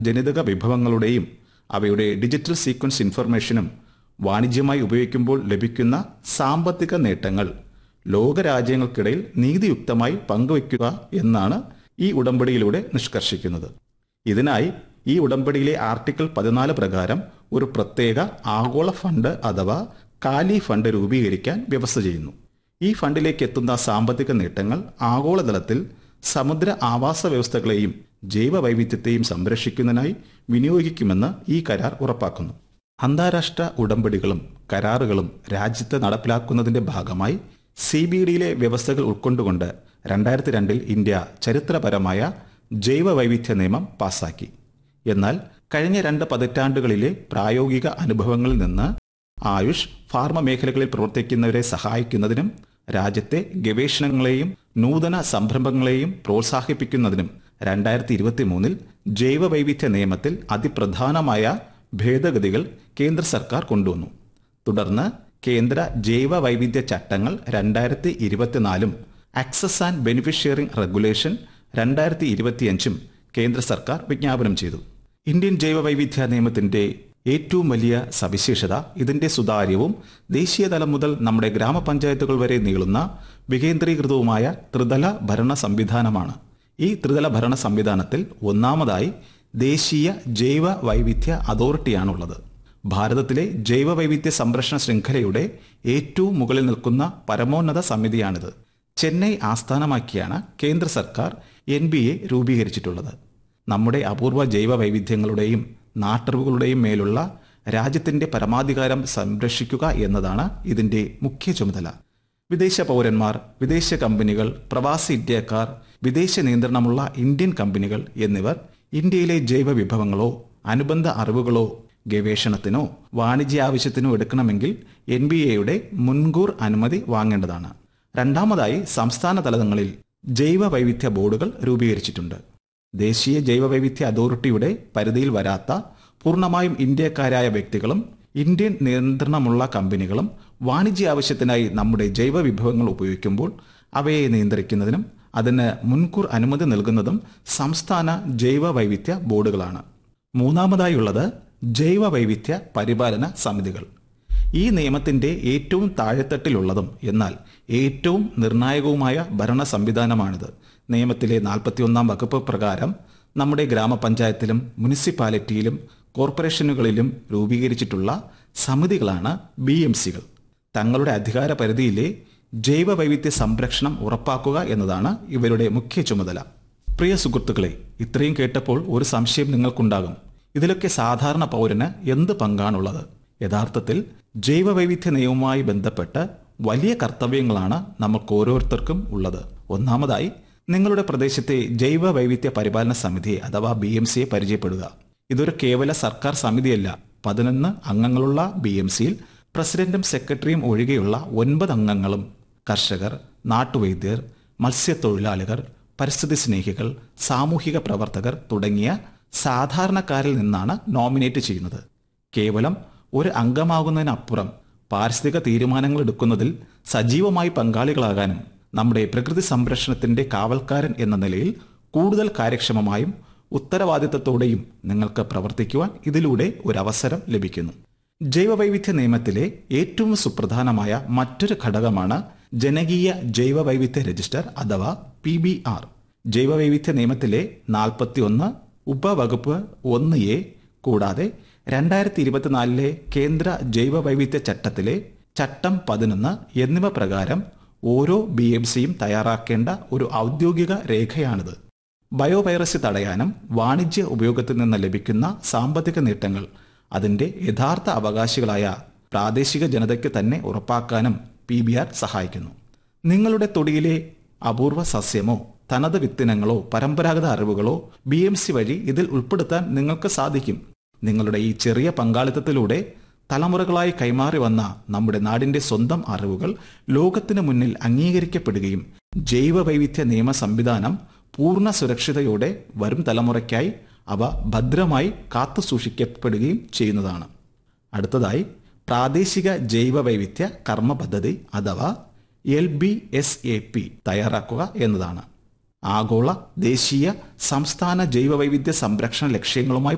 ജനിതക വിഭവങ്ങളുടെയും അവയുടെ digital sequence ഇൻഫർമേഷനും വാണിജ്യമായി ഉപയോഗിക്കുമ്പോൾ ലഭിക്കുന്ന സാമ്പത്തിക നേട്ടങ്ങൾ ലോകരാജ്യങ്ങൾക്കിടയിൽ നീതിയുക്തമായി പങ്കുവയ്ക്കുക എന്നാണ് ഈ ഉടമ്പടിയിലൂടെ നിഷ്കർഷിക്കുന്നത് ഇതിനായി ഈ ഉടമ്പടിയിലെ ആർട്ടിക്കിൾ പതിനാല് പ്രകാരം ഒരു പ്രത്യേക ആഗോള ഫണ്ട് അഥവാ കാലി ഫണ്ട് രൂപീകരിക്കാൻ വ്യവസ്ഥ ചെയ്യുന്നു ഈ ഫണ്ടിലേക്ക് എത്തുന്ന സാമ്പത്തിക നേട്ടങ്ങൾ ആഗോളതലത്തിൽ സമുദ്ര ആവാസ വ്യവസ്ഥകളെയും ജൈവ വൈവിധ്യത്തെയും സംരക്ഷിക്കുന്നതിനായി വിനിയോഗിക്കുമെന്ന് ഈ കരാർ ഉറപ്പാക്കുന്നു അന്താരാഷ്ട്ര ഉടമ്പടികളും കരാറുകളും രാജ്യത്ത് നടപ്പിലാക്കുന്നതിന്റെ ഭാഗമായി സി ബി ഡിയിലെ വ്യവസ്ഥകൾ ഉൾക്കൊണ്ടുകൊണ്ട് രണ്ടായിരത്തി രണ്ടിൽ ഇന്ത്യ ചരിത്രപരമായ ജൈവ വൈവിധ്യ നിയമം പാസാക്കി എന്നാൽ കഴിഞ്ഞ രണ്ട് പതിറ്റാണ്ടുകളിലെ പ്രായോഗിക അനുഭവങ്ങളിൽ നിന്ന് ആയുഷ് ഫാർമ മേഖലകളിൽ പ്രവർത്തിക്കുന്നവരെ സഹായിക്കുന്നതിനും രാജ്യത്തെ ഗവേഷണങ്ങളെയും നൂതന സംരംഭങ്ങളെയും പ്രോത്സാഹിപ്പിക്കുന്നതിനും രണ്ടായിരത്തി ഇരുപത്തി മൂന്നിൽ ജൈവ വൈവിധ്യ നിയമത്തിൽ അതിപ്രധാനമായ ഭേദഗതികൾ കേന്ദ്ര സർക്കാർ കൊണ്ടുവന്നു തുടർന്ന് കേന്ദ്ര ജൈവ വൈവിധ്യ ചട്ടങ്ങൾ രണ്ടായിരത്തി ഇരുപത്തിനാലും ആക്സസ് ആൻഡ് ബെനിഫിഷ്യറിംഗ് റെഗുലേഷൻ രണ്ടായിരത്തി ഇരുപത്തിയഞ്ചും കേന്ദ്ര സർക്കാർ വിജ്ഞാപനം ചെയ്തു ഇന്ത്യൻ ജൈവ വൈവിധ്യ നിയമത്തിന്റെ ഏറ്റവും വലിയ സവിശേഷത ഇതിന്റെ സുതാര്യവും ദേശീയതലം മുതൽ നമ്മുടെ ഗ്രാമപഞ്ചായത്തുകൾ വരെ നീളുന്ന വികേന്ദ്രീകൃതവുമായ ത്രിതല ഭരണ സംവിധാനമാണ് ഈ ത്രിതല ഭരണ സംവിധാനത്തിൽ ഒന്നാമതായി ദേശീയ ജൈവ വൈവിധ്യ അതോറിറ്റിയാണുള്ളത് ഭാരതത്തിലെ ജൈവ വൈവിധ്യ സംരക്ഷണ ശൃംഖലയുടെ ഏറ്റവും മുകളിൽ നിൽക്കുന്ന പരമോന്നത സമിതിയാണിത് ചെന്നൈ ആസ്ഥാനമാക്കിയാണ് കേന്ദ്ര സർക്കാർ എൻ ബി എ രൂപീകരിച്ചിട്ടുള്ളത് നമ്മുടെ അപൂർവ ജൈവ വൈവിധ്യങ്ങളുടെയും നാട്ടറിവുകളുടെയും മേലുള്ള രാജ്യത്തിന്റെ പരമാധികാരം സംരക്ഷിക്കുക എന്നതാണ് ഇതിന്റെ മുഖ്യ ചുമതല വിദേശ പൗരന്മാർ വിദേശ കമ്പനികൾ പ്രവാസി ഇന്ത്യക്കാർ വിദേശ നിയന്ത്രണമുള്ള ഇന്ത്യൻ കമ്പനികൾ എന്നിവർ ഇന്ത്യയിലെ ജൈവ വിഭവങ്ങളോ അനുബന്ധ അറിവുകളോ ഗവേഷണത്തിനോ വാണിജ്യ ആവശ്യത്തിനോ എടുക്കണമെങ്കിൽ എൻ ബി എയുടെ മുൻകൂർ അനുമതി വാങ്ങേണ്ടതാണ് രണ്ടാമതായി സംസ്ഥാന തലങ്ങളിൽ ജൈവ വൈവിധ്യ ബോർഡുകൾ രൂപീകരിച്ചിട്ടുണ്ട് ദേശീയ ജൈവ വൈവിധ്യ അതോറിറ്റിയുടെ പരിധിയിൽ വരാത്ത പൂർണ്ണമായും ഇന്ത്യക്കാരായ വ്യക്തികളും ഇന്ത്യൻ നിയന്ത്രണമുള്ള കമ്പനികളും വാണിജ്യ ആവശ്യത്തിനായി നമ്മുടെ ജൈവ വിഭവങ്ങൾ ഉപയോഗിക്കുമ്പോൾ അവയെ നിയന്ത്രിക്കുന്നതിനും അതിന് മുൻകൂർ അനുമതി നൽകുന്നതും സംസ്ഥാന ജൈവ വൈവിധ്യ ബോർഡുകളാണ് മൂന്നാമതായുള്ളത് ജൈവ വൈവിധ്യ പരിപാലന സമിതികൾ ഈ നിയമത്തിന്റെ ഏറ്റവും താഴെത്തട്ടിലുള്ളതും എന്നാൽ ഏറ്റവും നിർണായകവുമായ ഭരണ സംവിധാനമാണിത് നിയമത്തിലെ നാൽപ്പത്തിയൊന്നാം വകുപ്പ് പ്രകാരം നമ്മുടെ ഗ്രാമപഞ്ചായത്തിലും മുനിസിപ്പാലിറ്റിയിലും കോർപ്പറേഷനുകളിലും രൂപീകരിച്ചിട്ടുള്ള സമിതികളാണ് ബി എം സികൾ തങ്ങളുടെ അധികാര പരിധിയിലെ ജൈവ വൈവിധ്യ സംരക്ഷണം ഉറപ്പാക്കുക എന്നതാണ് ഇവരുടെ മുഖ്യ ചുമതല പ്രിയ സുഹൃത്തുക്കളെ ഇത്രയും കേട്ടപ്പോൾ ഒരു സംശയം നിങ്ങൾക്കുണ്ടാകും ഇതിലൊക്കെ സാധാരണ പൗരന് എന്ത് പങ്കാണുള്ളത് യഥാർത്ഥത്തിൽ ജൈവ വൈവിധ്യ നിയമവുമായി ബന്ധപ്പെട്ട് വലിയ കർത്തവ്യങ്ങളാണ് നമുക്ക് ഓരോരുത്തർക്കും ഉള്ളത് ഒന്നാമതായി നിങ്ങളുടെ പ്രദേശത്തെ ജൈവ വൈവിധ്യ പരിപാലന സമിതിയെ അഥവാ ബി എം സിയെ പരിചയപ്പെടുക ഇതൊരു കേവല സർക്കാർ സമിതിയല്ല പതിനൊന്ന് അംഗങ്ങളുള്ള ബി എം സിയിൽ പ്രസിഡന്റും സെക്രട്ടറിയും ഒഴികെയുള്ള ഒൻപത് അംഗങ്ങളും കർഷകർ നാട്ടുവൈദ്യർ മത്സ്യത്തൊഴിലാളികൾ പരിസ്ഥിതി സ്നേഹികൾ സാമൂഹിക പ്രവർത്തകർ തുടങ്ങിയ സാധാരണക്കാരിൽ നിന്നാണ് നോമിനേറ്റ് ചെയ്യുന്നത് കേവലം ഒരു അംഗമാകുന്നതിനപ്പുറം പാരിസ്ഥിതിക തീരുമാനങ്ങൾ എടുക്കുന്നതിൽ സജീവമായി പങ്കാളികളാകാനും നമ്മുടെ പ്രകൃതി സംരക്ഷണത്തിന്റെ കാവൽക്കാരൻ എന്ന നിലയിൽ കൂടുതൽ കാര്യക്ഷമമായും ഉത്തരവാദിത്തത്തോടെയും നിങ്ങൾക്ക് പ്രവർത്തിക്കുവാൻ ഇതിലൂടെ ഒരു അവസരം ലഭിക്കുന്നു ജൈവവൈവിധ്യ നിയമത്തിലെ ഏറ്റവും സുപ്രധാനമായ മറ്റൊരു ഘടകമാണ് ജനകീയ ജൈവവൈവിധ്യ രജിസ്റ്റർ അഥവാ പി ബി ആർ ജൈവവൈവിധ്യ നിയമത്തിലെ നാൽപ്പത്തി ഒന്ന് ഉപവകുപ്പ് ഒന്ന് എ കൂടാതെ രണ്ടായിരത്തി ഇരുപത്തിനാലിലെ കേന്ദ്ര ജൈവവൈവിധ്യ ചട്ടത്തിലെ ചട്ടം പതിനൊന്ന് എന്നിവ പ്രകാരം ഓരോ ബി എം സിയും തയ്യാറാക്കേണ്ട ഒരു ഔദ്യോഗിക രേഖയാണിത് ബയോവൈറസ് തടയാനും വാണിജ്യ ഉപയോഗത്തിൽ നിന്ന് ലഭിക്കുന്ന സാമ്പത്തിക നേട്ടങ്ങൾ അതിന്റെ യഥാർത്ഥ അവകാശികളായ പ്രാദേശിക ജനതയ്ക്ക് തന്നെ ഉറപ്പാക്കാനും പി ബി ആർ സഹായിക്കുന്നു നിങ്ങളുടെ തൊടിയിലെ അപൂർവ സസ്യമോ തനത് വിത്തിനങ്ങളോ പരമ്പരാഗത അറിവുകളോ ബി എം സി വഴി ഇതിൽ ഉൾപ്പെടുത്താൻ നിങ്ങൾക്ക് സാധിക്കും നിങ്ങളുടെ ഈ ചെറിയ പങ്കാളിത്തത്തിലൂടെ തലമുറകളായി കൈമാറി വന്ന നമ്മുടെ നാടിന്റെ സ്വന്തം അറിവുകൾ ലോകത്തിന് മുന്നിൽ അംഗീകരിക്കപ്പെടുകയും ജൈവ വൈവിധ്യ നിയമ സംവിധാനം പൂർണ്ണ സുരക്ഷിതയോടെ വരും തലമുറയ്ക്കായി അവ ഭദ്രമായി കാത്തു സൂക്ഷിക്കപ്പെടുകയും ചെയ്യുന്നതാണ് അടുത്തതായി പ്രാദേശിക ജൈവ വൈവിധ്യ കർമ്മ പദ്ധതി അഥവാ L B S A P തയ്യാറാക്കുക എന്നതാണ് ആഗോള ദേശീയ സംസ്ഥാന ജൈവവൈവിധ്യ സംരക്ഷണ ലക്ഷ്യങ്ങളുമായി